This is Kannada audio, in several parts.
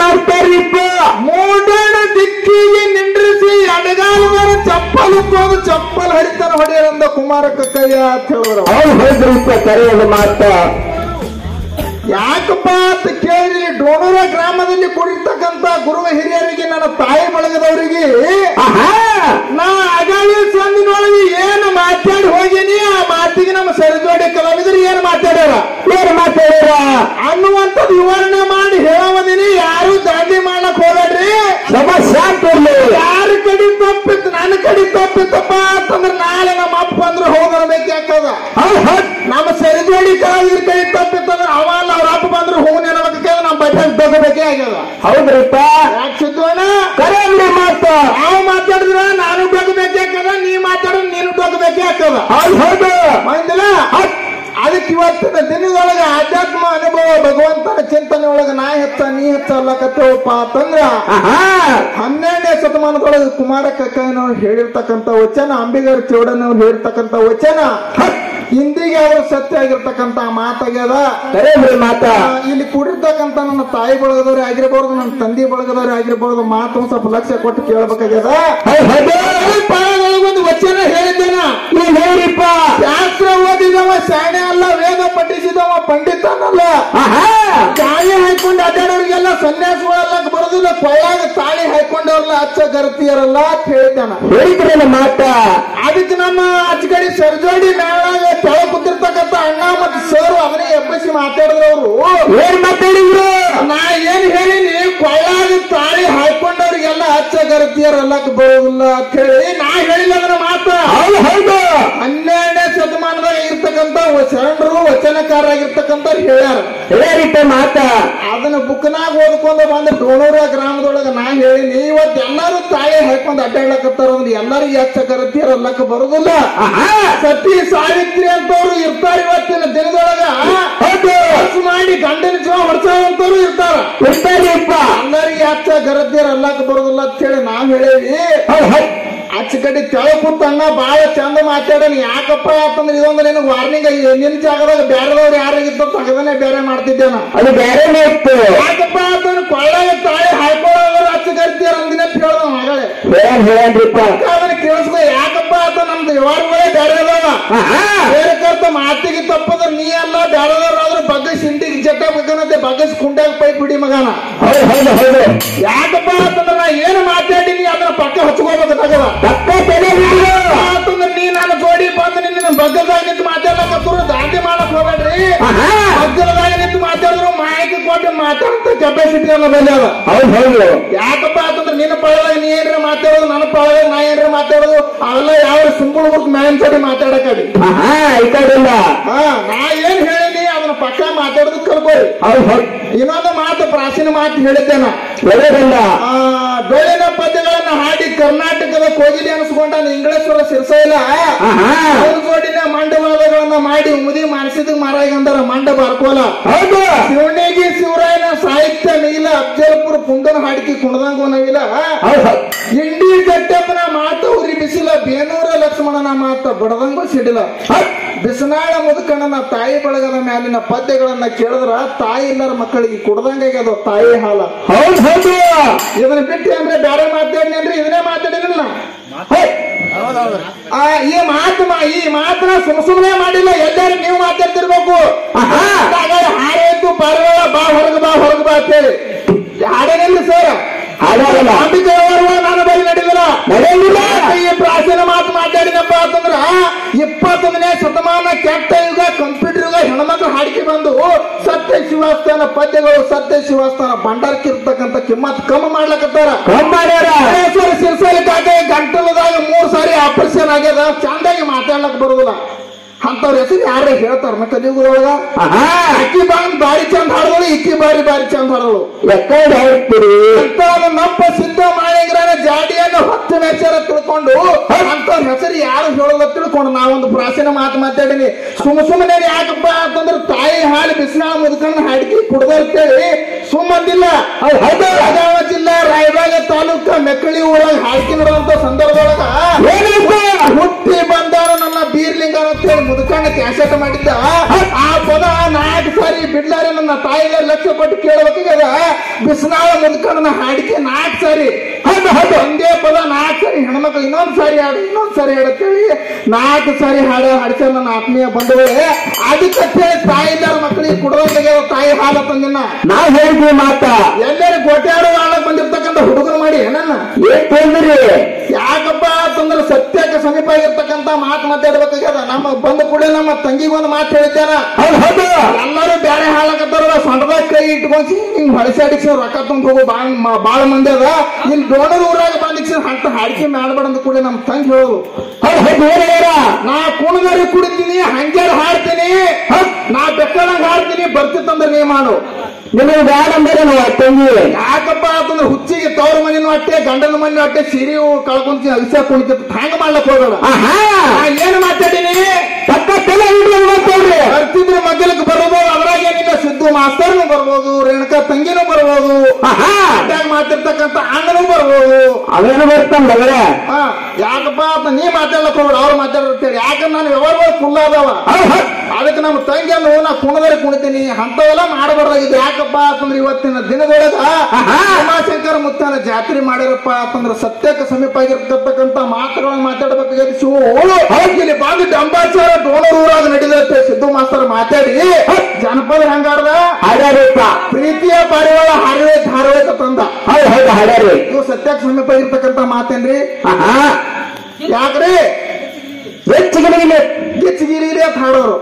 ಮಾಡ್ತಾರಿಪ್ಪ ಮೂಡಣ ದಿಕ್ಕಿಗೆ ನಿಂದ್ರಿಸಿ ಅಡಗಾಲದರ ಚಪ್ಪಲ್ ಹೋದು ಚಪ್ಪಲ್ ಹರಿತಾನ ಹೊಡೆಯರಂದ ಕುಮಾರ ಕಕ್ಕಯ್ಯ ಅಂತ ಹೇಳಿದ್ರು ಅವ್ರು ಹೇಳಿದ್ರಿಪ್ಪ ಕರೆಯೋದು ಮಾತ ಯಾಕಪ್ಪ ಅಂತ ಕೇಳಿದ್ರಿ ಡೋಣೂರ ಗ್ರಾಮದಲ್ಲಿ ಕುಡಿರ್ತಕ್ಕಂತ ಗುರುವ ಹಿರಿಯರಿಗೆ ನನ್ನ ತಾಯಿ ಬಳಗದವರಿಗೆ ಆಹಾ ನಾ ಅಗಾಳಿ ಸಂದಿನೊಳಗೆ ಏನು ಮಾತಾಡಿ ಹೋಗಿನಿ ಆ ಮಾತಿಗೆ ನಮ್ಮ ಸರಿಜೋಡಿ ಕಲಾವಿದರು ಏನು ಮಾತಾಡ್ಯಾರ ಏನ್ ಮಾತಾಡ್ಯಾರ ಅನ್ನುವಂಥದ್ದು ವಿವರಣೆ ಮಾಡಿ ಹೇಳೋದಿನಿ ಯಾರು ದಾಂಡಿ ಮಾಡಕ್ ಹೋಗ್ಬೇಡ್ರಿ ಸಮಸ್ಯೆ ಆಗ್ತಿರ್ಲಿ ಯಾರ ಕಡೆ ತಪ್ಪಿತ್ತು ನನ್ನ ಕಡೆ ತಪ್ಪಿತ್ತಪ್ಪ ಅಂತಂದ್ರೆ ನಾಳೆ ನಮ್ಮ ಅಪ್ಪ ಅಂದ್ರೆ ಹೋಗಬೇಕಾಗ್ತದ ಹೌದ್ ಹೌದ್ ನಮ್ಮ ಸರಿಜೋಡಿ ಕಲಾವಿದ್ರ ಕೈ ತಪ್ಪಿತ್ತಂದ್ರೆ ಅವಲ್ಲ ಅವ್ರ ಅಪ್ಪ ಬಂದ್ರೆ ಹೋಗಿ ನೆನಬೇಕಾಗ್ಯದ ನಮ್ಮ ಬಟ್ಟೆ ತಗೋಬೇಕೇ ಆಗ್ಯದ ಹೌದ್ರಿಪ್ಪ ಯಾಕೆ ಸಿದ್ಧವಣ್ಣ ಕರೆಯಲ್ರಿ ಮಾತ ನಾವು ಮಾತಾಡಿದ್ರ ನಾನು ಡೊಗ್ಬೇಕೇ ಆಗ್ತದ ನೀ ಮಾತಾಡಿದ್ರೆ ನೀನು ಡೊಗ್ಬೇಕೇ ಆಗ್ತದ ಹೌದ್ ಹೌದು ಮಂದಿಲ್ಲ ಅದಕ್ಕೆ ಇವತ್ತಿನ ದಿನದೊಳಗೆ ಆಧ್ಯಾತ್ಮ ಅನುಭವ ಭಗವಂತನ ಚಿಂತನೆ ಒಳಗೆ ನಾ ಹೆಚ್ಚ ನೀ ಹೆಚ್ಚ ಅಲ್ಲಕತ್ತೇವಪ್ಪ ಅಂತಂದ್ರ ಆಹಾ ಹನ್ನೆರಡನೇ ಶತಮಾನದೊಳಗೆ ಕುಮಾರ ಕಕ್ಕಯ್ಯನವ್ರು ಹೇಳಿರ್ತಕ್ಕಂಥ ವಚನ ಅಂಬಿಗರ ಚೌಡನವ್ರು ಹೇಳಿರ್ತಕ್ಕಂಥ ವಚನ ಇಂದಿಗೆ ಅವರು ಸತ್ಯ ಆಗಿರ್ತಕ್ಕಂಥ ಮಾತಾಗ್ಯದ ಕರೆಯಲ್ರಿ ಮಾತ ಆ, ಇಲ್ಲಿ ಕೂಡಿರ್ತಕ್ಕಂಥ ನನ್ನ ತಾಯಿ ಬಳಗದವ್ರು ಆಗಿರ್ಬೋದು ನನ್ನ ತಂದೆ ಬಳಗದವ್ರು ಆಗಿರ್ಬೋದು ಮಾತು ಒಂದ್ ಸ್ವಲ್ಪ ಲಕ್ಷ್ಯ ಕೊಟ್ಟು ಕೇಳಬೇಕಾಗ್ಯದ ಹೌದ್ ಹೌದು ಪಾಯದೊಳಗೆ ಒಂದು ವಚನ ಹೇಳಿದ್ದೇನ ನೀವ್ ಹೇಳಿಪ್ಪ ಶಾಸ್ತ್ರ ಓದಿದವ ಶಾಣೆ ಅಲ್ಲ ವೇದ ಪಠಿಸಿದವ ಪಂಡಿತನಲ್ಲ ಆಹಾ ತಾಳಿ ಹಾಕೊಂಡು ಅಡ್ಡಾಡೋರಿಗೆಲ್ಲ ಸನ್ಯಾಸಿಗಳೆಲ್ಲ ಬರೋದಿಲ್ಲ ಕೊಳ್ಳಾಗ ತಾಳಿ ಹಾಕೊಂಡವ್ರಲ್ಲ ಅಚ್ಚ ಗರತಿಯರಲ್ಲ ಅಂತ ಹೇಳಿದ್ದಾನ ಹೇಳಿದ್ರಲ್ಲ ಮಾತ ಅದಕ್ಕೆ ನಮ್ಮ ಅಚ್ಚಗಡಿ ಸರ್ಜೋಡಿ ಮೇಳಾಗ ತೆಳ ಕೂತಿರ್ತಕ್ಕಂಥ ಅಣ್ಣ ಮತ್ತು ಸರ್ ಅದನ್ನೇ ಎಬ್ಬಸಿ ಮಾತಾಡಿದ್ರು ಅವರು ಏನ್ ಮಾತಾಡಿದ್ರು ನಾ ಏನ್ ಹೇಳಿನಿ ಕೊಳ್ಳಾಗ ತಾಳಿ ಹಾಕೊಂಡವ್ರಿಗೆಲ್ಲ ಅಚ್ಚ ಗರತಿಯರಲ್ಲ ಬರೋದಿಲ್ಲ ಅಂತ ಹೇಳಿ ನಾ ಹೇಳಿಲ್ಲ ಅದನ್ನ ಮಾತ ಹೌದು ಹೌದು ಹನ್ನೆರಡನೇ ಶತಮಾನದಾಗ ಇರ್ತಕ್ಕಂಥ ಶರಣರು ವಚನಕಾರರಾಗಿರ್ತಕ್ಕಂಥವ್ರು ಹೇಳ್ಯಾರ ಹೇಳಿರಿಪ್ಪ ಮಾತ ಅದನ್ನ ಬುಕ್ನಾಗ ಓದ್ಕೊಂಡು ಬಂದ ಡೋಣೂರ ಗ್ರಾಮದೊಳಗ ನಾ ಹೇಳಿನಿ ಇವತ್ತು ಎಲ್ಲಾರು ತಾಯಿ ಹಾಕೊಂಡು ಅಡ್ಡಾಡ್ಲಕತ್ತಾರ ಅಂದ್ರೆ ಎಲ್ಲರಿಗೂ ಹೆಚ್ಚ ಕರತಿಯರಲ್ಲಕ್ಕ ಬರುದಿಲ್ಲ ಆಹಾ ಸತಿ ಸಾವಿತ್ರಿ ಅಂತವ್ರು ಇರ್ತಾರ ಇವತ್ತಿನ ದಿನದೊಳಗ ಹೌದು ಖರ್ಚು ಮಾಡಿ ಗಂಡನ ಜೀವ ಹೊಡ್ಸೋವಂತವ್ರು ಇರ್ತಾರ ಇರ್ತಾರಿಪ್ಪ ಎಲ್ಲರಿಗೆ ಹೆಚ್ಚ ಗರತಿಯರ್ ಅಲ್ಲಕ್ಕ ಬರುದಿಲ್ಲ ಅಂತ ಹೇಳಿ ನಾವ್ ಹೇಳೇವಿ ಹೌದ್ ಹೌದ್ ಆಚೆ ಕಡೆ ತೆಳ ಕೂತ ಅಣ್ಣ ಬಾಳ ಚಂದ ಮಾತಾಡೋಣ ಯಾಕಪ್ಪ ಅಂತಂದ್ರೆ ಇದೊಂದು ನಿನಗೆ ವಾರ್ನಿಂಗ್ ನಿನ್ ಜಾಗದಾಗ ಬೇರೆದವ್ರು ಯಾರಾಗಿತ್ತು ತಗದನೆ ಬೇರೆ ಮಾಡ್ತಿದ್ದೇನ ಅದು ಬೇರೆನೇ ಇತ್ತು ಯಾಕಪ್ಪ ಅಂತಂದ್ರೆ ಕೊಳ್ಳಾಗ ತಾಳಿ ಹಾಕೊಳ್ಳೋರು ಆಚೆ ಕರಿತೀರ ಅಂದಿನ ಹೇಳ್ದ ಮಗಳೇ ಏನ್ ಹೇಳನ್ರಿಪ್ಪ ಅದನ್ನ ಕೇಳಿಸ್ಕೊ ಯಾಕಪ್ಪ ಅಂತ ನಮ್ದು ವ್ಯವಹಾರಗಳೇ ಬೇರೆ ಅದಾವ ಆಹಾ ಬೇರೆ ಕರ್ತ ಮಾತಿಗೆ ತಪ್ಪದ ನೀ ಅಲ್ಲ ಬೇರೆದವ್ರು ಆದ್ರೂ ಬಗ್ಗಸ್ ಹಿಂಡಿಗೆ ಜಟ್ಟ ಬೇಕನ್ನತ್ತೆ ಬಗ್ಗಸ್ ಕುಂಡಾಗ ಪೈ ಬಿಡಿ ಮಗನ ಹೌದು ಹೌದು ಹೌದು ಯಾಕಪ್ಪ ಅಂತಂದ್ರೆ ನಾ ಏನು ಮಾತಾಡಿನಿ ಅದನ್ನ ಪಕ್ಕ ಹಚ್ಕೋಬೇಕಾಗದ ತಕ್ಕ ತಲೆ ಹಿಡಿದು ಅಂತಂದ್ರೆ ನೀ ನಾನು ಜೋಡಿ ಬಂದು ನಿನ್ನ ಬಗ್ಗದಾಗ ನಿಂತು ಮಾತಾಡ್ಲಕತ್ತರು ದಾಂಡಿ ಮಾಡಕ್ ಹೋಗ್ಬೇಡ್ರಿ ಆಹಾ ಬಗ್ಗದಾಗ ನಿಂತು ಮಾತಾಡಿದ್ರು ಮಾಹಿತಿ ಕೊಟ್ಟು ಮಾತಾಡ್ತ ಕೆಪಾಸಿಟಿ ಅನ್ನೋ ಬೆಲೆ ಅದ ಹೌದು ಹೌದು ಯಾಕಪ್ಪ ಅಂತಂದ್ರೆ ನಿನ್ನ ಪಾಳದಾಗ ನೀ ಏನ್ರ ಮಾತಾಡೋದು ನನ್ನ ಪಾಳದಾಗ ನಾ ಏನ್ರ ಮಾತಾಡೋದು ಅವೆಲ್ಲ ಯಾವ ಸುಂಬಳ ಗುರ್ತು ಮ್ಯಾನ್ ಸಡಿ ಮಾತಾಡಕಡಿ ಆಹಾ ಈ ಕಡೆ ಇಲ್ಲ ಹಾ ನಾ ಏನ್ ಹೇಳಿನಿ ಅದನ್ನ ಪಕ್ಕ ಮಾತಾಡೋದು ಕಲ್ಕೋರಿ ಹೌದು ಹೌದು ಇನ್ನೊಂದು ಮಾತು ಪ್ರಾಚೀನ ಮಾತು ಹೇಳಿದ್ದೇನ ಒಳ್ಳೆದಲ್ಲ ಆ ಬೆಳೆನ ಪದ್ಯಗಳನ್ನ ಹಾಡಿ ಕರ್ನಾಟಕದ ಕೋಗಿಲಿ ಅನಿಸ್ಕೊಂಡ ಇಂಗ್ಲೇಶ್ವರ ಸಿರ್ಸೈಲ ಆಹಾ ಅವ್ರ ಜೋಡಿನ ಮಂಡವಾದಗಳನ್ನ ಮಾಡಿ ಮುದಿ ಮಾನಸಿಕ ಮಾರಾಯಗಂದರ ಮಂಡ ಬಾರ್ಕೋಲ ಹೌದು ಶಿವಣಿಗಿ ಶಿವರಾಯನ ಸಾಹಿತ್ಯ ನೀಲ ಅಫ್ಜಲ್ಪುರ ಪುಂಡನ ಹಾಡಿಕೆ ಕುಣದಂಗು ನವಿಲ ಹೌದು ಹೌದು ಇಂಡಿ ಜಟ್ಟಪ್ಪನ ಮಾತು ಉರಿ ಬಿಸಿಲ ಬೇನೂರ ಲಕ್ಷ್ಮಣನ ಮಾತ ಬಡದಂಗು ಸಿಡಿಲ ಬಿಸನಾಳ ಮುದುಕಣ್ಣನ ತಾಯಿ ಬಳಗದ ಮ್ಯಾಲಿನ ಪದ್ಯಗಳನ್ನ ಕೇಳಿದ್ರ ತಾಯಿ ಇಲ್ಲರ ಮಕ್ಕಳಿಗೆ ಕುಡ್ದಂಗಾಗ್ಯದ ತಾಯಿ ಹಾಲ ಹೌದು ಹೌದು ಇದನ್ನ ಬಿಟ್ಟು ಅಂದ್ರೆ ಬೇರೆ ಮಾತಾಡಿನೇನ್ರಿ ಇದನ್ನೇ ಮಾತಾಡಿದ್ರಲ್ಲ ಆ ಈ ಮಾತು ಮಾ- ಈ ಮಾತನ್ನ ಸುಮ್ ಸುಮ್ಮನೆ ಮಾಡಿಲ್ಲ ಎಲ್ಲರೂ ನೀವು ಮಾತಾಡ್ತಿರ್ಬೇಕು ಆಹಾ. ಹಾಡಾಯ್ತು ಪರವಾಗಿಲ್ಲ ಬಾ ಹೊರಗ ಬಾ ಹೊರಗ ಬಾ ಅಂತೇಳಿ ಹಾಡೇನಿಲ್ಲ ಸರ್ ಹಾಡಾಗಲ್ಲ. ಅಂಬಿಕೆ ಅವರು ನಾನು ಬಳಿ ನಡೆದಿಲ್ಲ ನಡೆಯಂಗಿಲ್ಲ ಈ ಪ್ರಾಚೀನ ಮಾತು ಮಾತಾಡಿನಪ್ಪ ಅಂತಂದ್ರ ಇಪ್ಪತ್ತೊಂದನೇ ಶತಮಾನ ಕೆಟ್ಟ ಯುಗ ಕಂಪ್ಯೂಟರ್ ಯುಗ ಹೆಣ್ಮಕ್ಳು ಹಾಡಿಕೆ ಬಂದು ಸತ್ಯ ಶಿವಸ್ಥಾನ ಪದ್ಯಗಳು ಸತ್ಯ ಶಿವಸ್ಥಾನ ಭಂಡಾರಕ್ಕೆ ಇರ್ತಕ್ಕಂಥ ಕಿಮ್ಮತ್ ಕಮ್ಮಿ ಮಾಡ್ಲಕತ್ತಾರ ಕಂಬಾಡ್ಯಾರ ಮಹೇಶ್ವರ ಸಿರ್ಸಲಿ ಕಾಕೆ ಗಂಟಲದಾಗ ಮೂರ್ ಸಾರಿ ಆಪರೇಷನ್ ಆಗ್ಯದ ಚಂದಾಗಿ ಮಾತಾಡ್ಲಕ್ ಬರುದಿಲ್ಲ ಅಂತವ್ರ ಹೆಸರು ಯಾರೇ ಹೇಳ್ತಾರ ಕಲಿಯುಗದೊಳಗ ಆಹಾ ಅಕ್ಕಿ ಬಾಂಗ್ ಬಾರಿ ಚಂದ ಹಾಡದಳು ಇಕ್ಕಿ ಬಾರಿ ಬಾರಿ ಚಂದ ಹಾಡದಳು ಎಕ್ಕಡೆ ಹೇಳ್ತೀರಿ ಅಂತ ನಪ್ಪ ಸಿದ್ಧ ಮಾಡಿಗ್ರನ ಜಾಡಿಯನ್ನು ಹತ್ತು ಮೆಚ್ಚರ ತಿಳ್ಕೊಂಡು ಅಂತವ್ರ ಹೆಸರು ಯಾರು ಹೇಳೋದ ತಿಳ್ಕೊಂಡು ನಾವೊಂದು ಪ್ರಾಚೀನ ಮಾತು ಮಾತಾಡಿನಿ ಸುಮ್ಮ ಸುಮ್ಮನೆ ಯಾಕಪ್ಪ ಅಂತಂದ್ರೆ ತಾಯಿ ಹಾಲು ಬಿಸಿನಾಳ ಮುದ್ಕಣ್ಣ ಹಾಡಿಕೆ ಕುಡ್ದಿರ್ತೇಳಿ ಸುಮ್ಮಂದಿಲ್ಲ ಬೆಳಗಾವಿ ಜಿಲ್ಲಾ ರಾಯಬಾಗ ತಾಲೂಕ ಮೆಕ್ಕಳಿ ಊರಾಗ ಹಾಡಿಕೆ ನಡೆದಂತ ಸಂದರ್ಭದೊಳಗ ಏನಾಯ್ತು ಹುಟ್ಟಿ ಬಂದಾರ ನನ್ನ ಬೀರ್ಲಿಂಗ ಅಂತೇಳಿ ಮುದುಕಣ್ಣ ಶಿವಣ್ಣ ಕ್ಯಾಸೆಟ್ ಮಾಡಿದ್ದ ಆ ಪದ ನಾಲ್ಕು ಸಾರಿ ಬಿಡ್ಲಾರೆ ನನ್ನ ತಾಯಿಗೆ ಲಕ್ಷ ಕೊಟ್ಟು ಕೇಳಬೇಕಾಗ್ಯದ ಬಿಸಿನಾಳ ಮುದ್ಕಣ್ಣ ಹಾಡಿಕೆ ನಾಲ್ಕು ಸಾರಿ ಹೌದು ಹೌದು ಒಂದೇ ಪದ ನಾಲ್ಕು ಸಾರಿ ಹೆಣ್ಮಕ್ಳು ಇನ್ನೊಂದ್ ಸಾರಿ ಹಾಡು ಇನ್ನೊಂದ್ ಸಾರಿ ಹಾಡತ್ತೇಳಿ ನಾಲ್ಕು ಸಾರಿ ಹಾಡ ಹಾಡ್ತಾರೆ ನನ್ನ ಆತ್ಮೀಯ ಬಂಧುಗಳೇ ಅದಕ್ಕೆ ತಾಯಿದಾರ ಮಕ್ಕಳಿಗೆ ಕೊಡೋದಾಗ್ಯದ ತಾಯಿ ಹಾಲ ತಂದಿನ ನಾವ್ ಹೇಳ್ತೀವಿ ಮಾತ ಎಲ್ಲರೂ ಗೋಟ್ಯಾಡು ಆಳಕ್ ಬಂದಿರ್ತಕ್ಕಂಥ ಹುಡುಗರು ಮಾಡಿ ಏನನ್ನ ಏನ್ ತೊಂದ್ರಿ ಯಾಕಪ್ಪ ಅಂತಂದ್ರೆ ಸತ್ಯಕ್ಕೆ ಸಮೀಪ ಆಗಿರ್ತಕ್ಕಂಥ ಮಾತು ಮಾತಾಡ್ಬೇಕಾಗ್ಯದ ನಮ್ಮ ಬಂದ ಕೂಡಲೇ ನಮ್ಮ ತಂಗಿಗೆ ಒಂದು ಮಾತು ಹೇಳಿದ್ದೇನ ಹೌದು ಹೌದು ಎಲ್ಲರೂ ಬ್ಯಾರೆ ಹಾಳಕತ್ತಾರ ಸಣ್ಣದಾಗ ಕೈ ಇಟ್ಕೊಂಡ್ ಹಿಂಗ್ ಹೊಳಸಾಡಿಸಿ ರೊಕ್ಕ ತುಂಬ ಹೋಗೋ ಬಾಳ್ ಮ- ಬಾಳ ಮಂದಿ ಅದ ಇಲ್ಲಿ ಡೋಣರ್ ಊರಾಗ ಬಂದಿಕ್ಸಿ ಅಂತ ಹಾಡಿಕೆ ಮಾಡ್ಬೇಡ ಅಂದ ಕೂಡ ನಮ್ಮ ತಂಗಿ ಹೇಳೋದು ಹೌದು ಹೌದು ಏನ ಏನ ನಾ ಕುಣದಾರಿ ಕುಡಿತೀನಿ ಹಂಗ್ಯಾರ ಹಾಡ್ತೀನಿ ನಾ ಬೆಕ್ಕಳಂಗ್ ಹಾಡ್ತೀನಿ ಬರ್ತಿತ್ತಂದ್ರೆ ನೀ ಮಾಡು ನಿಮಗೆ ಬ್ಯಾಡ ಅಂದ್ರೆ ತಂಗಿ ಯಾಕಪ್ಪ ಅಂತಂದ್ರೆ ಹುಚ್ಚಿಗೆ ತವ್ರ ಮನೆನೂ ಅಟ್ಟೆ ಗಂಡನ ಮನೆ ಅಟ್ಟೆ ಸಿರಿ ಕಳ್ಕೊಂತ ಅವಿಸ ಕುಣಿತ ಹಂಗ ಮಾಡ್ಲಕ್ ಹೋಗಬೇಡ ಆಹಾ ನಾ ಏನ್ ಮಾತಾಡೀನಿ ಪಕ್ಕ ತಲೆ ಹಿಡಿದು ಮಾತಾಡ್ರಿ ಬರ್ತಿದ್ರೆ ಮಗ್ಗಲಕ್ಕೆ ಬರ್ಬೋದು ಅದ್ರಾಗ ಏನಿಲ್ಲ ಸಿದ್ದು ಮಾಸ್ತರ್ನು ಬರ್ಬೋದು ರೇಣುಕಾ ತಂಗಿನೂ ಬರ್ಬೋದು ಆಹಾ ಅಡ್ಡಾಗ ಮಾತಿರ್ತಕ್ಕಂಥ ಅಣ್ಣನೂ ಬರ್ಬೋದು ಅವೇನು ಬರ್ತಾನ ಮಗಳೇ ಹಾ ಯಾಕಪ್ಪ ಅಂತ ನೀ ಮಾತಾಡ್ಲಕ್ ಹೋಗ್ಬೇಡ ಅವ್ರು ಮಾತಾಡಿರ್ತೇಳಿ ಯಾಕಂದ್ರೆ ನಾನು ವ್ಯವಹಾರಗಳು ಫುಲ್ ಅದಾವ ಹೌದು ಹೌದು ಅದಕ್ಕೆ ನಮ್ಮ ತಂಗಿ ಅಂದ್ರು ನಾ ಕುಣದರೆ ಕುಣಿತೀನಿ ಅಂತವೆಲ್ಲ ಮಾಡಬಾರ್ದಾಗಿದೆ ಯಾಕಪ್ಪ ಅಂತಂದ್ರೆ ಇವತ್ತಿನ ದಿನದೊಳಗ ಆಹಾ. ಉಮಾಶಂಕರ ಮುತ್ತನ ಜಾತ್ರೆ ಮಾಡಿರಪ್ಪ ಅಂತಂದ್ರೆ ಸತ್ಯಕ್ಕೆ ಸಮೀಪ ಆಗಿರ್ತಕ್ಕಂಥ ಮಾತುಗಳನ್ನ ಮಾತಾಡಬೇಕಾಗಿದೆ ಶಿವು ಇಲ್ಲಿ ಬಂದು ಡಂಬಾಚಾರ ಡೋಣರ್ ಊರಾಗ ನಡೀದತ್ತೆ ಸಿದ್ದು ಮಾಸ್ತರ್ ಮಾತಾಡಿ ಜನಪದ ಹೆಂಗಾರ್ದ ಹಾಡ್ಯಾರಪ್ಪ ಪ್ರೀತಿಯ ಪಾರಿವಾಳ ಹಾರವೇ ಧಾರವೇ ತಂದ ಹೌದು ಹೌದು ಹಾಡ್ಯಾರಿ ಇವು ಸತ್ಯಕ್ಕೆ ಸಮೀಪ ಆಗಿರ್ತಕ್ಕಂಥ ಮಾತೇನ್ರಿ ಆಹಾ ಯಾಕ್ರಿ ಹೆಚ್ಚಿಗೆ ಗಿಚ್ಚಿಗಿರಿ ಅಂತ ಹಾಡೋರು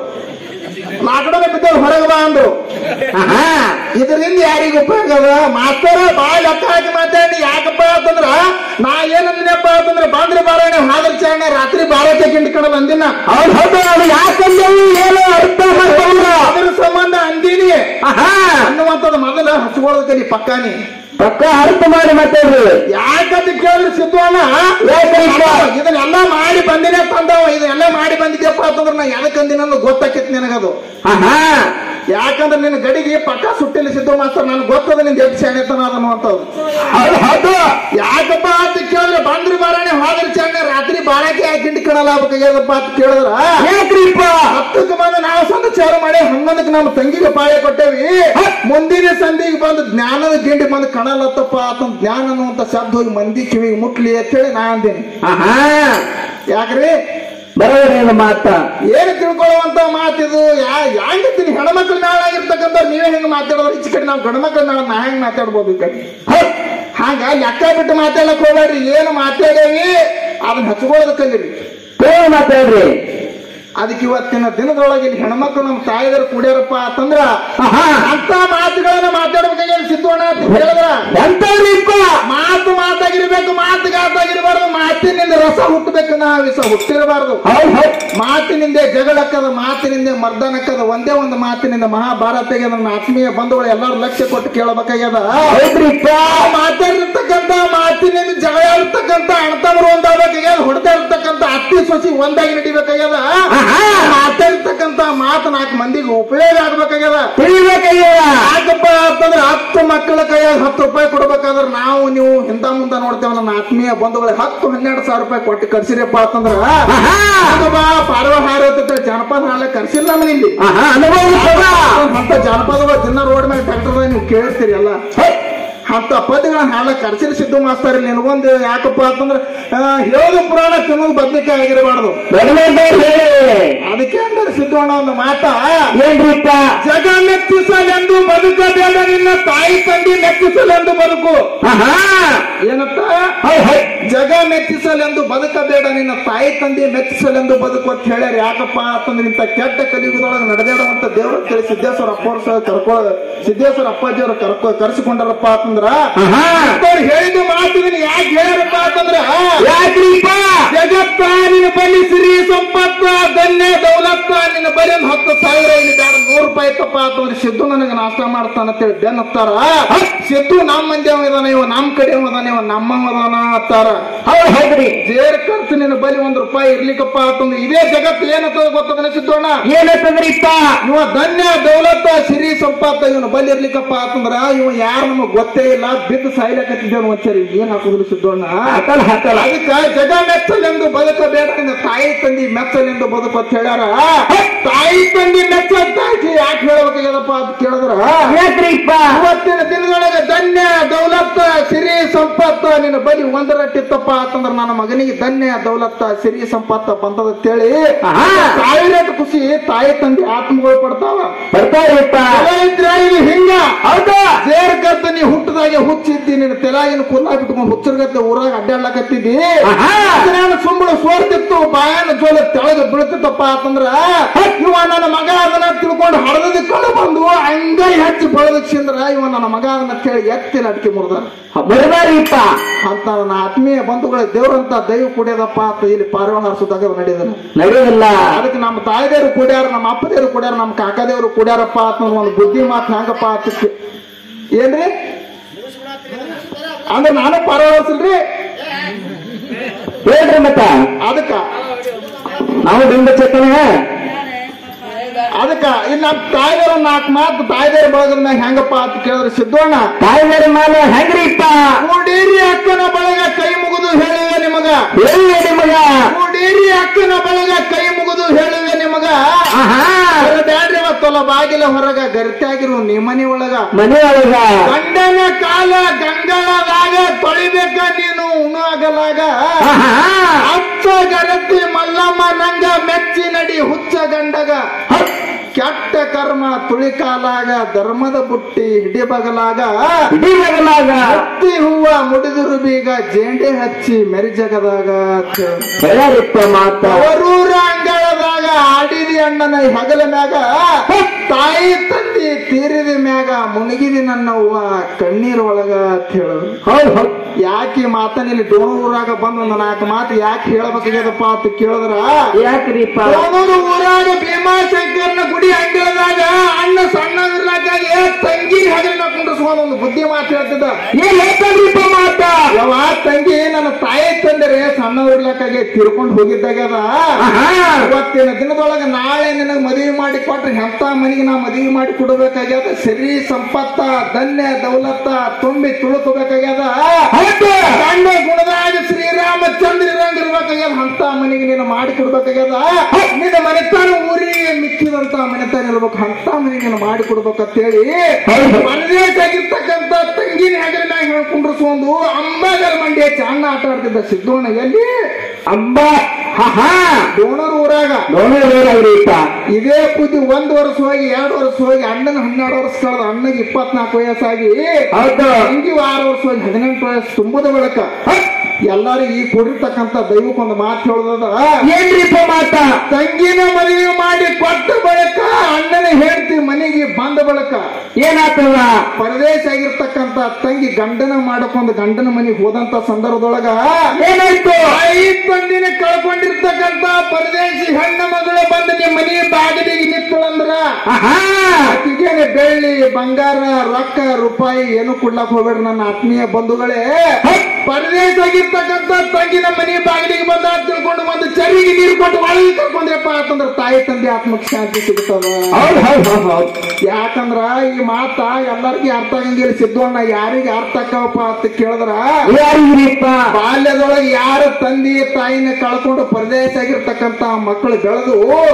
ಮಾತಾಡೋದ ಬಿದ್ದವ್ರು ಹೊರಗೆ ಬಾ ಅಂದ್ರು ಆಹಾ ಇದರಿಂದ ಯಾರಿಗ ಉಪಯೋಗ ಅದ ಮಾಸ್ತರ ಬಾಳ ಲೆಕ್ಕ ಹಾಕಿ ಮಾತಾಡಿ ಯಾಕಪ್ಪ ಅಂತಂದ್ರ ನಾ ಏನಂದಿನಪ್ಪ ಅಂತಂದ್ರ ಬಂದ್ರೆ ಬಾರಾಣೆ ಹಾದ್ರ ಚಾರಣ ರಾತ್ರಿ ಬಾರಕ್ಕೆ ಕಿಂಡ್ಕಣದ ಅಂದಿನ ಹೌದು ಹೌದು ಅದು ಯಾಕಂದೇವಿ ಏನು ಅರ್ಥ ಮಾಡ್ಕೊಂಡ್ರ ಅದ್ರ ಸಂಬಂಧ ಅಂದಿನಿ ಆಹಾ ಅನ್ನುವಂಥದ್ದು ಮೊದಲ ಹಚ್ಕೊಳ್ಳೋದಕ್ಕೆ ಪಕ್ಕಾನಿ ಪಕ್ಕ ಅರ್ಥ ಮಾಡಿ ಮಾತಾಡ್ರಿ ಯಾಕಂತ ಕೇಳಿದ್ರೆ ಸಿದ್ಧವಣ್ಣ ಯಾಕಂತ? ಇದನ್ನೆಲ್ಲ ಮಾಡಿ ಬಂದಿನೇ ತಂದವ ಇದನ್ನೆಲ್ಲ ಮಾಡಿ ಬಂದಿದ್ಯಪ್ಪ ಅಂತಂದ್ರೆ ನಾ ಎದಕ್ಕೆ ಅಂದಿನ ಗೊತ್ತಾಕಿತ್ತು ನಿನಗದು ಆಹಾ ಯಾಕಂದ್ರೆ ನಿನ್ನ ಗಡಿಗೆ ಪಕ್ಕ ಸುಟ್ಟಿಲ್ಲ ಸಿದ್ದು ಮಾಸ್ತರ್ ನನ್ಗೆ ಗೊತ್ತದ ನಿಂದ ಎಷ್ಟು ಶಾಣೆತನ ಅದನ್ನು ಅಂತದ್ದು ಹೌದು ಹೌದು ಯಾಕಪ್ಪ ಅಂತ ಕೇಳಿದ್ರೆ ಬಂದ್ರಿ ಬಾರಾಣೆ ಹೋದ್ರಿ ಚಂಡ ರಾತ್ರಿ ಬಾಳಕ್ಕೆ ಯಾಕೆ ಹಿಂಡಿ ಕಣಲ್ಲ ಆಗ್ಬೇಕಾಗ್ಯದಪ್ಪ ಅಂತ ಕೇಳಿದ್ರ ಯಾಕ್ರಿಪ್ಪ ಹತ್ತಕ್ಕೆ ಬಂದು ನಾವು ಸಂದ ಚಾರ ಮಾಡಿ ಹನ್ನೊಂದಕ್ಕೆ ನಮ್ಮ ತಂಗಿಗೆ ಪಾಳೆ ಕೊಟ್ಟೇವಿ ಮುಂದಿನ ಸಂಧಿಗೆ ಬಂದು ಜ್ಞಾನದ ಗಿಂಡಿ ಬಂದು ಕಣಲತ್ತಪ್ಪ ಅಂತ ಜ್ಞಾನ ಅನ್ನುವಂತ ಶಬ್ದ ಹೋಗಿ ಮಂದಿ ಕಿವಿಗೆ ಮುಟ್ಲಿ ಅಂತ ಹೇಳಿ ನಾ ಅಂದೇನಿ ಆಹಾ ಯಾಕ್ರಿ ಬರೋದೇನು ಮಾತ ಏನು ತಿಳ್ಕೊಳ್ಳುವಂತ ಮಾತಿದು ಯಾ ಯಾಂಗತ್ತೀನಿ ಹೆಣ್ಮಕ್ಳ ಮೇಳ ಆಗಿರ್ತಕ್ಕಂಥ ನೀವೇ ಹೆಂಗ್ ಮಾತಾಡೋದು ಈಚೆ ಕಡೆ ನಾವು ಗಂಡ್ಮಕ್ಳ ಮೇಳ ನಾ ಹೆಂಗ್ ಮಾತಾಡ್ಬೋದು ಈ ಕಡೆ ಹೌದ್. ಹಾಗ ಲೆಕ್ಕ ಬಿಟ್ಟು ಮಾತಾಡಕ್ ಹೋಗ್ಬೇಡ್ರಿ ಏನು ಮಾತಾಡೇವಿ ಅದನ್ನ ಹಚ್ಕೊಳ್ಳೋದು ಕಲೀರಿ ಏನ್ ಮಾತಾಡ್ರಿ ಅದಕ್ಕೆ ಇವತ್ತಿನ ದಿನದೊಳಗೆ ಇಲ್ಲಿ ಹೆಣ್ಮಕ್ಳು ನಮ್ಮ ತಾಯಿದರು ಕುಡಿಯಾರಪ್ಪ ಅಂತಂದ್ರ ಆಹಾ ಅಂತ ಮಾತುಗಳನ್ನ ಮಾತಾಡ್ಬೇಕಾಗಿ ಸಿದ್ದೋಣ ಅಂತ ಹೇಳಿದ್ರ ಎಂತವ್ರಿಪ್ಪ ಮಾತು ಮಾತಾಗಿರ್ಬೇಕು ಮಾತುಗಾತಾಗಿರ್ಬಾರ್ದು ಮಾತಿನಿಂದ ರಸ ಹುಟ್ಟಬೇಕು ನಾ ವಿಷ ಹುಟ್ಟಿರಬಾರ್ದು ಹೌದ್ ಹೌದ್ ಮಾತಿನಿಂದ ಜಗಳಕ್ಕದ ಮಾತಿನಿಂದ ಮರ್ದನಕ್ಕದ ಒಂದೇ ಒಂದು ಮಾತಿನಿಂದ ಮಹಾಭಾರತಗೆ ನನ್ನ ಆತ್ಮೀಯ ಬಂಧುಗಳು ಎಲ್ಲರೂ ಲಕ್ಷ್ಯ ಕೊಟ್ಟು ಕೇಳಬೇಕಾಗ್ಯದ ಹೌದ್ರಿಪ್ಪ ಆ ಮಾತಾಡಿರ್ತಕ್ಕಂಥ ಮಾತಿನಿಂದ ಜಗಳ ಇರ್ತಕ್ಕಂಥ ಅಣ್ಣತಮ್ಮರು ಒಂದಾಗಬೇಕಾಗ್ಯದ ಹೊಡೆತಾ ಇರ್ತಕ್ಕಂಥ ಅತ್ತಿ ಸೊಸಿ ಒಂದಾಗಿ ನಡಿಬೇಕಾಗ್ಯದ ಆಹಾ ಮಾತಾಡಿರ್ತಕ್ಕಂಥ ಮಾತು ನಾಲ್ಕು ಮಂದಿಗೆ ಉಪಯೋಗ ಆಗ್ಬೇಕಾಗ್ಯದ ತಿಳಿಬೇಕಯ್ಯ ಯಾಕಪ್ಪ ಅಂತಂದ್ರೆ ಹತ್ತು ಮಕ್ಕಳ ಕೈಯಾಗ ಹತ್ತು ರೂಪಾಯಿ ಕೊಡ್ಬೇಕಾದ್ರೆ ನಾವು ನೀವು ಹಿಂದ ಮುಂದ ನೋಡ್ತೇವೆ ನನ್ನ ಆತ್ಮೀಯ ಬಂಧುಗಳಿಗೆ ಹತ್ತು ಹನ್ನೆರಡು ಸಾವಿರ ರೂಪಾಯಿ ಕೊಟ್ಟು ಕರ್ಸಿರಪ್ಪ ಅಂತಂದ್ರ ಆಹಾ ಬಾ ಪಾರ್ವ ಹಾರತ್ತ ಜನಪದ ಹಾಲೆ ಕರ್ಸಿಲ್ಲ ನಮಗೆ ಇಲ್ಲಿ ಆಹಾ ಅನುಭವಿಸೋಣ ಅಂತ ಜನಪದಗಳು ದಿನ ರೋಡ್ ಮೇಲೆ ಟ್ರ್ಯಾಕ್ಟರ್ ನೀವು ಕೇಳಿರ್ತೀರಿ ಎಲ್ಲ ಹೌದ್. ಅಂತ ಪದ್ಯಗಳನ್ನ ಹಾಲ ಕರ್ಸಿಲ್ ಸಿದ್ದು ಮಾಸ್ತರ್ ಇಲ್ಲಿ ನಿನಗೊಂದು ಯಾಕಪ್ಪ ಅಂತಂದ್ರೆ ಆ, ಹೇಳೋದು ಪುರಾಣ ತಿನ್ನೋದು ಬದ್ನಿಕಾಯಿ ಆಗಿರಬಾರ್ದು ದೊಡ್ಡದಾಗಿ ಅದಕ್ಕೆ ಅಂದ್ರೆ ಸಿದ್ದು ಅಣ್ಣ ಒಂದು ಮಾತ ಏನ್ರಿಪ್ಪ ಜಗ ಮೆಚ್ಚಿಸಲೆಂದು ಬದುಕಬೇಡ ನಿನ್ನ ತಾಯಿ ತಂದೆ ಮೆಚ್ಚಿಸಲೆಂದು ಬದುಕು ಆಹಾ ಏನಂತ ಹೌದ್ ಹೌದ್ ಜಗ ಮೆಚ್ಚಿಸಲೆಂದು ಬದುಕಬೇಡ ನಿನ್ನ ತಾಯಿ ತಂದೆ ಮೆಚ್ಚಿಸಲೆಂದು ಬದುಕು ಅಂತ ಹೇಳ್ಯಾರ ಯಾಕಪ್ಪ ಅಂತಂದ್ರೆ ಇಂಥ ಕೆಟ್ಟ ಕಲಿಯುಗದೊಳಗೆ ನಡೆದಾಡುವಂತ ದೇವರು ಕೇಳಿ ಸಿದ್ದೇಶ್ವರ ಅಪ್ಪವ್ರ ಸಹ ಕರ್ಕೊ ಸಿದ್ದೇಶ್ವರ ಅಪ್ಪಾಜಿಯವರು ಕರ್ಕೊ ಕರೆಸಿಕೊಂಡಾರಪ್ಪ ಅಂತಂದ್ರ ಆಹಾ ಅವ್ರು ಹೇಳಿದ ಮಾತಿನ ಯಾಕೆ ಹೇಳ್ಯಾರಪ್ಪ ಅಂತಂದ್ರ ಯಾಕ್ರಿಪ್ಪ ಜಗತ್ತ ನಿನ್ನ ಬಲಿ ಸಿರಿ ಸಂಪತ್ತ ಧನ್ಯ ದೌಲತ್ತ ನಿನ್ನ ಬಲಿ ಒಂದ್ ಹತ್ತು ಸಾವಿರ ಇಲ್ಲಿ ಬೇಡ ನೂರು ರೂಪಾಯಿ ತಪ್ಪ ಅಂತಂದ್ರೆ ಸಿದ್ದು ನನಗೆ ನಾಷ್ಟ ಮಾಡ್ತಾನ ಅಂತೇಳಿ ಬೆನ್ ಹತ್ತಾರ ಸಿದ್ದು ನಮ್ಮ ಮಂದಿ ಅವ ಇದಾನ ಇವ ನಮ್ಮ ಕಡೆ ಅವ ಅದಾನ ಇವ ನಮ್ಮ ಅದಾನ ಅತ್ತಾರ ಹೌದ್ ಹೌದ್ರಿ ಜೇರ್ ಖರ್ಚು ನಿನ್ನ ಬಲಿ ಒಂದ್ ರೂಪಾಯಿ ಇರ್ಲಿಕ್ಕಪ್ಪ ಅಂತಂದ್ರೆ ಇದೇ ಜಗತ್ತು ಏನಂತ ಗೊತ್ತದನ ಸಿದ್ದೋಣ ಏನಂತಂದ್ರಿಪ್ಪ ಇವ ಧನ್ಯ ದೌಲತ್ತ ಸಿರಿ ಸಂಪಾತ ಇವನು ಬಲಿ ಇರ್ಲಿಕ್ಕಪ್ಪ ಅಂತಂದ್ರ ಇವ ಯಾರು ನಮಗ್ ಗೊತ್ತೇ ಇಲ್ಲ ಬಿದ್ದು ಸಾಯ್ಲಕತ್ತಿದ್ದೇವನು ಒಂಚರಿ ಏನ್ ಹಾಕುದಿಲ್ಲ ಸಿದ್ದೋಣ ಹಾಕಲ್ಲ ಹಾಕಲ್ಲ ಅದಕ್ಕ ಜಗ ಮೆಚ್ಚಲೆಂದು ಬದುಕಬೇಡ ನಿನ್ನ ತಾಯಿ ತಂದಿ ಮೆಚ್ಚಲೆಂದು ಬದುಕು ಅಂತ ಹೇಳ್ಯಾರ ತಾಯಿ ತಂದಿ ಮೆಚ್ಚ ಅಂತ ಆಕಿ ಯಾಕೆ ಹೇಳ್ಬೇಕಾಗ್ಯದಪ್ಪ ಅಂತ ಕೇಳಿದ್ರ ಯಾಕ್ರಿಪ್ಪ ಇವತ್ತಿನ ದಿನದೊಳಗೆ ಧನ್ಯ ದೌಲತ್ತ ಸಿರಿ ಸಂಪತ್ತ ನಿನ್ನ ಬಲಿ ಒಂದರಟ್ಟಿತ್ತಪ್ಪ ಅಂತಂದ್ರ ನನ್ನ ಮಗನಿಗೆ ಧನ್ಯ ದೌಲತ್ತ ಸಿರಿ ಸಂಪತ್ತ ಬಂದದ ಅಂತೇಳಿ ಆಹಾ. ಸಾವಿರಟ್ಟು ಖುಷಿ ತಾಯಿ ತಂದೆ ಆತ್ಮಗಳು ಪಡ್ತಾವ ಬರ್ತಾರಿಪ್ಪ ಚಲೋ ಇದ್ರೆ ಇದು ಹಿಂಗ ಹೌದಾ ಜೇರ್ ಗದ್ದ ನೀ ಹುಟ್ಟದಾಗೆ ಹುಚ್ಚಿದ್ದಿ ನಿನ್ನ ತೆಲಾಗಿನ ಕುಲ್ಲ ಬಿಟ್ಕೊಂಡು ಹುಚ್ಚರ್ಗತ್ತೆ ಊರಾಗ ಅಡ್ಡಾಡ್ಲಕತ್ತಿದ್ದಿ ಆಹಾ. ನಾನು ಸುಮ್ಮನೆ ಸೋರ್ತಿತ್ತು ಬಾಯನ ಜೋಲ ತೆಳಗ ಬೀಳ್ತಿತ್ತಪ್ಪ ಅಂತಂದ್ರ ಇವ ನನ್ನ ಮಗ ಅದನ್ನ ತಿಳ್ಕೊಂಡು ಹಡದ ಕಡೆ ಬಂದು ಅಂಗೈ ಹಚ್ಚಿ ಬಳದಕ್ಷಿಂದ್ರ ಇವ ನನ್ನ ಮಗ ಅದನ್ನ ಕೇಳಿ ಎತ್ತಿ ನಟಿಕೆ ಮುರಿದ ಬರ್ಬಾರಿಪ್ಪ ಅಂತ ನನ್ನ ಆತ್ಮೀಯ ಬಂಧುಗಳ ದೇವ್ರಂತ ದೈವ ಕುಡಿಯೋದಪ್ಪ ಅಂತ ಇಲ್ಲಿ ಪಾರಿವಾಳ ಹರಿಸೋದಾಗ ನಡೆಯೋದನ್ನ ನಡೆಯೋದಿಲ್ಲ ಅದಕ್ಕೆ ನಮ್ಮ ತಾಯಿದೇವ್ರು ಕುಡ್ಯಾರ ನಮ್ಮ ಅಪ್ಪದೇವ್ರು ಕುಡ್ಯಾರ ನಮ್ಮ ಕಾಕಾದೇವ್ರು ಕುಡ್ಯಾರಪ್ಪ ಅಂತ ಒಂದು ಬುದ್ಧಿ ಮಾತು ಹೆಂಗಪ್ಪ ಅಂತ ಕೇ- ಏನ್ರಿ ಅಂದ್ರೆ ನಾನು ಪಾರವರ್ಸಲ್ರಿ ಹೇಳ್ರಿ ಮತ್ತ ಅದಕ್ಕ ನಾವು ಡಿಂಬ ಚಕ್ಕನ ಅದಕ್ಕ ಇನ್ನು ನಮ್ಮ ತಾಯಿದೇವ್ರ ನಾಲ್ಕು ಮಾತು ತಾಯಿದೇವ್ರ ಬಳಗದ ಮ್ಯಾಗ ಹೆಂಗಪ್ಪ ಅಂತ ಕೇಳಿದ್ರೆ ಸಿದ್ದೋಣ ತಾಯಿದಾರ ಮೇಲೆ ಹೆಂಗ್ರಿಪ್ಪ ಕೂಡೇರಿ ಅಕ್ಕನ ಬಳಗ ಕೈ ಮುಗಿದು ಹೇಳಿವೆ ನಿಮಗ ಹೇಳಿ ನಿಮಗ ಕೂಡೇರಿ ಅಕ್ಕನ ಬಳಗ ಕೈ ಮುಗಿದು ಹೇಳಿವೆ ನಿಮಗ ಆಹಾ ಬ್ಯಾಡ್ರಿ ಇವತ್ತಲ್ಲ ಬಾಗಿಲ ಹೊರಗ ಗರಿತಾಗಿರು ನಿಮ್ಮನಿ ಒಳಗ ಮನೆಯೊಳಗ ಗಂಡನ ಕಾಲ ಗಂಗಳದಾಗ ತೊಳಿಬೇಕ ನೀನು ಉಣಾಗಲಾಗ ಆಹಾ ಅಚ್ಚ ಗರತಿ ಮಲ್ಲಮ್ಮ ನಂಗ ಮೆಚ್ಚಿ ನಡಿ ಹುಚ್ಚ ಗಂಡಗ ಕೆಟ್ಟ ಕರ್ಮ ತುಳಿಕಾಲಾಗ ಧರ್ಮದ ಬುಟ್ಟಿ ಹಿಡಿಬಗಲಾಗ ಇಡೀ ಮಗಲಾಗ ಹತ್ತಿ ಹೂವ ಮುಡಿದುರು ಬೀಗ ಜೇಂಡೆ ಹಚ್ಚಿ ಮೆರಿಜಗದಾಗ ಹೇಳ್ಯಾರಿಪ್ಪ ಮಾತ ಅವರೂರ ಅಂಗಳದಾಗ ಆಡಿದಿ ಅಣ್ಣನ ಹಗಲ ಮ್ಯಾಗ ತಾಯಿ ತಂದಿ ತೀರಿದ ಮ್ಯಾಗ ಮುಳುಗಿದಿ ನನ್ನವ್ವ ಕಣ್ಣೀರ್ ಒಳಗ ಅಂತ ಹೇಳೋದು ಹೌದ್ ಹೌದ್ ಯಾಕೆ ಮಾತನಿಲ್ಲಿ ಡೋಣೂರಾಗ ಬಂದು ಒಂದು ನಾಲ್ಕು ಮಾತು ಯಾಕೆ ಹೇಳಬೇಕಾಗ್ಯದಪ್ಪ ಅಂತ ಕೇಳಿದ್ರ ಯಾಕ್ರಿಪ್ಪ ಡೋಣೂರು ಊರಾಗ ಭೀಮಾಶಂಕರನ ಗುಡಿ ಅಂಗಳದಾಗ ಅಣ್ಣ ಸಣ್ಣವಿರ್ಲಾಗ ಏ ತಂಗಿ ಹಗಲಿನ ಕುಂಡ್ರಿಸ್ಕೊಂಡು ಒಂದು ಬುದ್ಧಿ ಮಾತು ಹೇಳ್ತಿದ್ದ ಏನ್ ಹೇಳ್ತಾನ್ರಿಪ್ಪ ಮಾತ ಯಾವ ತಂಗಿ ನನ್ನ ತಾಯಿ ತಂದರೆ ಸಣ್ಣವಿರ್ಲಾಕಾಗೆ ತಿರ್ಕೊಂಡು ಹೋಗಿದ್ದಾಗ್ಯದ ಆಹಾ ಇವತ್ತಿನ ದಿನದೊಳಗ ನಾಳೆ ನಿನಗೆ ಮದುವೆ ಮಾಡಿ ಕೊಟ್ರೆ ಎಂತ ಮನೆಗೆ ನಾ ಮದುವೆ ಮಾಡಿ ಕೊಡಬೇಕಾಗ್ಯದ ಸರಿ ಸಂಪತ್ತ ಧನ್ಯ ದೌಲತ್ತ ತುಂಬಿ ತುಳುಕಬೇಕಾಗ್ಯದ ಹೌದು ಗಂಡ ಗುಣದಾಗ ಶ್ರೀರಾಮಚಂದ್ರ ಇರ್ಬೇಕಾಗ್ಯದ ಅಂತ ಮನೆಗೆ ನೀನು ಮಾಡಿ ಕೊಡ್ಬೇಕಾಗ್ಯದ ನಿನ್ನ ಮನೆತಾನ ಊರಿಗೆ ಮಿಕ್ಕಿದಂತ ಮನೆತಾನ ಇರ್ಬೇಕು ಅಂತ ಮನೆಗೆ ನೀನು ಮಾಡಿ ಕೊಡ್ಬೇಕಂತೇಳಿ ಹೌದು. ಮನದೇಶಾಗಿರ್ತಕ್ಕಂಥ ತಂಗಿನ ಹೆಗಲಿನ ಮ್ಯಾಗ ಕುಂಡ್ರಿಸ್ಕೊಂಡು ಅಂಬಾಗರ ಮಂಡಿ ಹಚ್ಚಿ ಅಣ್ಣ ಆಟ ಆಡ್ತಿದ್ದ ಸಿದ್ದೋಣ ಎಲ್ಲಿ ಅಂಬ ಹಾ ಡೋಣರ್ ಊರಾಗ ನೋಡಿದ್ರಿಪ್ಪ ಇದೇ ಬುದ್ಧಿ ಒಂದ್ ವರ್ಷ ಹೋಗಿ ಎರಡು ವರ್ಷ ಹೋಗಿ ಅಣ್ಣನ ಹನ್ನೆರಡು ವರ್ಷ ಕಳೆದ ಅಣ್ಣಗೆ ಇಪ್ಪತ್ನಾಲ್ಕು ವಯಸ್ಸಾಗಿ ಹೌದು ತಂಗಿ ಆರು ವರ್ಷ ಹೋಗಿ ಹದಿನೆಂಟು ವಯಸ್ಸು ತುಂಬದ ಬಳಕ ಎಲ್ಲಾರು ಈ ಕೂಡಿರ್ತಕ್ಕಂಥ ದೈವಕ್ಕೊಂದು ಮಾತು ಹೇಳದ ಏನ್ರಿಪ್ಪ ಮಾತ ತಂಗಿನ ಮದುವೆ ಮಾಡಿ ಕೊಟ್ಟ ಬಳಕ ಅಣ್ಣನ ಹೇಳ್ತಿ ಮನೆಗೆ ಬಂದ ಬಳಕ ಏನಾತಲ್ಲ ಪರದೇಶ ಆಗಿರ್ತಕ್ಕಂಥ ತಂಗಿ ಗಂಡನ ಮಾಡಕೊಂದು ಗಂಡನ ಮನೆಗೆ ಹೋದಂತ ಸಂದರ್ಭದೊಳಗ ಏನಾಯ್ತು ತಾಯಿ ತಂದಿನ ಕಳ್ಕೊಂಡಿರ್ತಕ್ಕಂಥ ಪರದೇಶಿ ಹೆಣ್ಣ ಮಗಳು ಬಂದು ನಿಮ್ಮ ಮನೆ ಬಾಗಿಲಿಗೆ ನಿತ್ತಳಂದ್ರ ಆಹಾ ಆಕಿಗೇನೆ ಬೆಳ್ಳಿ ಬಂಗಾರ ರೊಕ್ಕ ರೂಪಾಯಿ ಏನು ಕೊಡ್ಲಕ್ ಹೋಗ್ಬೇಡ್ರಿ ನನ್ನ ಆತ್ಮೀಯ ಬಂಧುಗಳೇ ಪರದೇಶ ಆಗಿರ್ತಕ್ಕಂಥ ತಂಗಿನ ಮನೆ ಬಾಗಿಲಿಗೆ ಬಂದ ತಿಳ್ಕೊಂಡು ಒಂದು ಚರಿಗೆ ನೀರು ಕೊಟ್ಟು ಒಳಗೆ ಕರ್ಕೊಂಡ್ರಪ್ಪ ಅಂತಂದ್ರ ತಾಯಿ ತಂದೆ ಆತ್ಮಕ್ಕೆ ಶಾಂತಿ ಸಿಗ್ತದ ಹೌದ್ ಹೌದ್ ಹೌದ್ ಹೌದ್ ಯಾಕಂದ್ರ ಈ ಮಾತ ಎಲ್ಲರಿಗೂ ಅರ್ಥ ಆಗಂಗಿಲ್ಲ ಸಿದ್ದೋಣ್ಣ ಯಾರಿಗೆ ಅರ್ಥ ಆಕ್ಕವಪ್ಪ ಅಂತ ಕೇಳಿದ್ರ ಯಾರಿಗ್ರಿಪ್ಪ ಬಾಲ್ಯದೊಳಗೆ ಯಾರ ತಂದೆ ತಾಯಿನ ಕಳ್ಕೊಂಡು ಪರದೇಶ ಆಗಿರ್ತಕ್ಕಂತ ಮಕ್ಕಳು ಬೆಳೆದು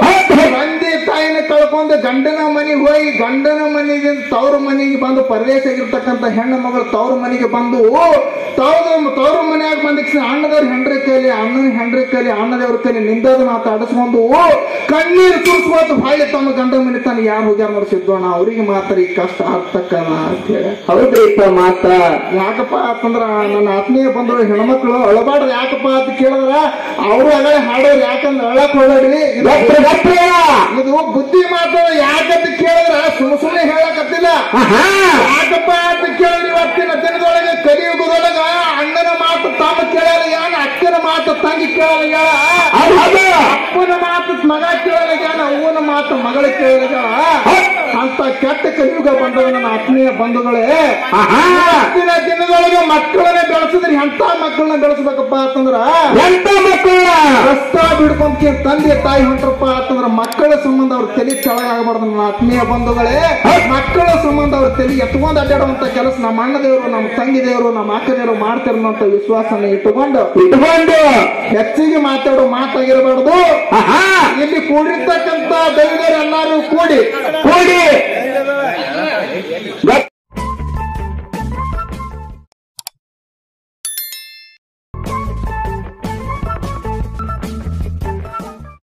ತಂದೆ ತಾಯಿನ ಕಳ್ಕೊಂಡು ಗಂಡನ ಮನೆಗೆ ಹೋಗಿ ಗಂಡನ ಮನೆಗೆ ತವ್ರ ಮನೆಗೆ ಬಂದು ಪರದೇಶ ಆಗಿರ್ತಕ್ಕಂತ ಹೆಣ್ಣು ಮಗಳು ತವ್ರ ಮನೆಗೆ ಬಂದು ತವ್ರ ತವ್ರ ಮನೆಯಾಗ ಬಂದ ಅಣ್ಣದವ್ರ ಹೆಂಡ್ರ ಕೈಲಿ ಅಣ್ಣನ ಹೆಂಡ್ರ ಕೈಲಿ ಅಣ್ಣದವ್ರ ಕೈಲಿ ನಿಂದದ ಮಾತಾಡಿಸ್ಕೊಂಡು ಕಣ್ಣೀರು ತುರ್ಸ್ಕೋತ ಹೊಳ್ಳಿ ತಮ್ಮ ಗಂಡ ಮನೆ ತಾನು ಯಾರು ಹೋಗ್ಯಾರ ನೋಡಿಸಿದ್ದೋಣ ಅವ್ರಿಗೆ ಮಾತ್ರ ಈ ಕಷ್ಟ ಅರ್ಥಕ್ಕಲ್ಲ ಅಂತ ಹೇಳಿ ಹೌದ್ರಿಪ್ಪ ಮಾತ ಯಾಕಪ್ಪ ಅಂತಂದ್ರ ನನ್ನ ಆತ್ಮೀಯ ಬಂದ್ರು ಹೆಣ್ಮಕ್ಳು ಅಳಬಾಡ್ರಿ ಯಾಕಪ್ಪ ಅಂತ ಕೇಳಿದ್ರ ಅವರು ಅಗಳೇ ಹಾಡೋರು ಯಾಕಂದ್ರೆ ಅಳಕ್ ಹೊಳ್ಳಾಡ್ರಿ ಇದು ಗಪ್ರ ಗಪ್ರ ಇದು ಬುದ್ಧಿ ಮಾತು ಯಾಕಂತ ಕೇಳಿದ್ರ ಸುಮ್ಮ ಸುಮ್ಮನೆ ಹೇಳಕತ್ತಿಲ್ಲ ಆಹಾ ಯಾಕಪ್ಪ ಅಂತ ಕೇಳಿದ್ರೆ ಇವತ್ತಿನ ದಿನದೊಳಗೆ ಕಲಿಯುಗದೊಳಗ ಅಣ್ಣನ ಮಾತು ತಮ್ಮ ಕೇಳಲ್ಲ ಯಾನ ಅಕ್ಕನ ಮಾತು ತಂಗಿ ಕೇಳಲಾಗ್ಯಾಳ ಹೌದ್ ಹೌದು ಅಪ್ಪನ ಮಾತು ಮಗ ಕೇಳಲಾಗ್ಯಾನ ಅವ್ವನ ಮಾತು ಮಗಳ ಕೇಳಲಾಗ್ಯಾಳ ಅಂತ ಕೆಟ್ಟ ಕಲಿಯುಗ ಬಂದವ ನನ್ನ ಆತ್ಮೀಯ ಬಂಧುಗಳೇ ಆಹಾ ಇವತ್ತಿನ ದಿನದೊಳಗೆ ಮಕ್ಕಳನ್ನ ಬೆಳೆಸಿದ್ರೆ ಎಂತ ಮಕ್ಕಳನ್ನ ಬೆಳೆಸ್ಬೇಕಪ್ಪ ಅಂತಂದ್ರ ಎಂತ ಮಕ್ಕಳ ರಸ್ತ ಬಿಡ್ಕೊಂತ ತಂದೆ ತಾಯಿ ಹೊಂಟ್ರಪ್ಪ ಅಂತಂದ್ರ ಮಕ್ಕಳ ಸಂಬಂಧ ಅವ್ರ ತಲೆ ಕೆಳಗಾಗಬಾರ್ದು ನನ್ನ ಆತ್ಮೀಯ ಬಂಧುಗಳೇ ಮಕ್ಕಳ ಸಂಬಂಧ ಅವ್ರ ತಲೆ ಎತ್ಕೊಂಡ್ ಅಡ್ಡಾಡುವಂತ ಕೆಲಸ ನಮ್ಮ ಅಣ್ಣ ದೇವರು ನಮ್ಮ ತಂಗಿ ದೇವರು ನಮ್ಮ ಅಕ್ಕ ದೇವರು ಮಾಡ್ತಿರೋಂತ ವಿಶ್ವಾಸನ ಇಟ್ಟುಕೊಂಡು ಇಟ್ಕೊಂಡು ಹೆಚ್ಚಿಗೆ ಮಾತಾಡೋ ಮಾತಾಗಿರಬಾರ್ದು ಆಹಾ ಇಲ್ಲಿ ಕೂಡಿರ್ತಕ್ಕಂತ ದೈವದವರು ಎಲ್ಲಾರು ಕೂಡಿ ಕೂಡಿ